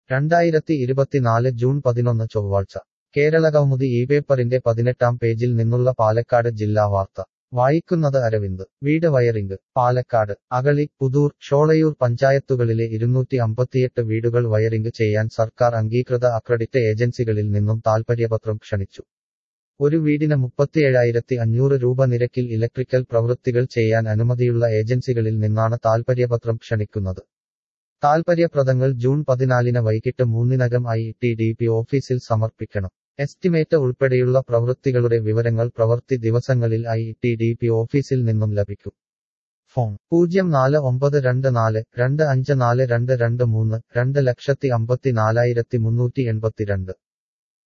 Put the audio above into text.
രണ്ടായിരത്തി ഇരുപത്തിനാല് ജൂൺ പതിനൊന്ന് ചൊവ്വാഴ്ച കേരളകൗമുദി ഈ പേപ്പറിന്റെ പതിനെട്ടാം പേജിൽ നിന്നുള്ള പാലക്കാട് ജില്ലാ വാർത്ത വായിക്കുന്നത് അരവിന്ദ് വീട് വയറിംഗ് പാലക്കാട് അകളി പുതൂർ ഷോളയൂർ പഞ്ചായത്തുകളിലെ ഇരുന്നൂറ്റി അമ്പത്തിയെട്ട് വീടുകൾ വയറിംഗ് ചെയ്യാൻ സർക്കാർ അംഗീകൃത അക്രഡിറ്റ് ഏജൻസികളിൽ നിന്നും താൽപര്യപത്രം ക്ഷണിച്ചു ഒരു വീടിന് മുപ്പത്തിയേഴായിരത്തി അഞ്ഞൂറ് രൂപ നിരക്കിൽ ഇലക്ട്രിക്കൽ പ്രവൃത്തികൾ ചെയ്യാൻ അനുമതിയുള്ള ഏജൻസികളിൽ നിന്നാണ് താൽപര്യപത്രം ക്ഷണിക്കുന്നത് താൽപര്യപ്രദങ്ങൾ ജൂൺ പതിനാലിന് വൈകിട്ട് മൂന്നിനകം ഐ ടി ഡി പി ഓഫീസിൽ സമർപ്പിക്കണം എസ്റ്റിമേറ്റ് ഉൾപ്പെടെയുള്ള പ്രവൃത്തികളുടെ വിവരങ്ങൾ പ്രവൃത്തി ദിവസങ്ങളിൽ ഐ ടി ഡി പി ഓഫീസിൽ നിന്നും ലഭിക്കും ഫോൺ പൂജ്യം നാല് ഒമ്പത് രണ്ട് നാല് രണ്ട് അഞ്ച് നാല് രണ്ട് രണ്ട് മൂന്ന് രണ്ട് ലക്ഷത്തി അമ്പത്തി നാലായിരത്തി മുന്നൂറ്റി എൺപത്തിരണ്ട്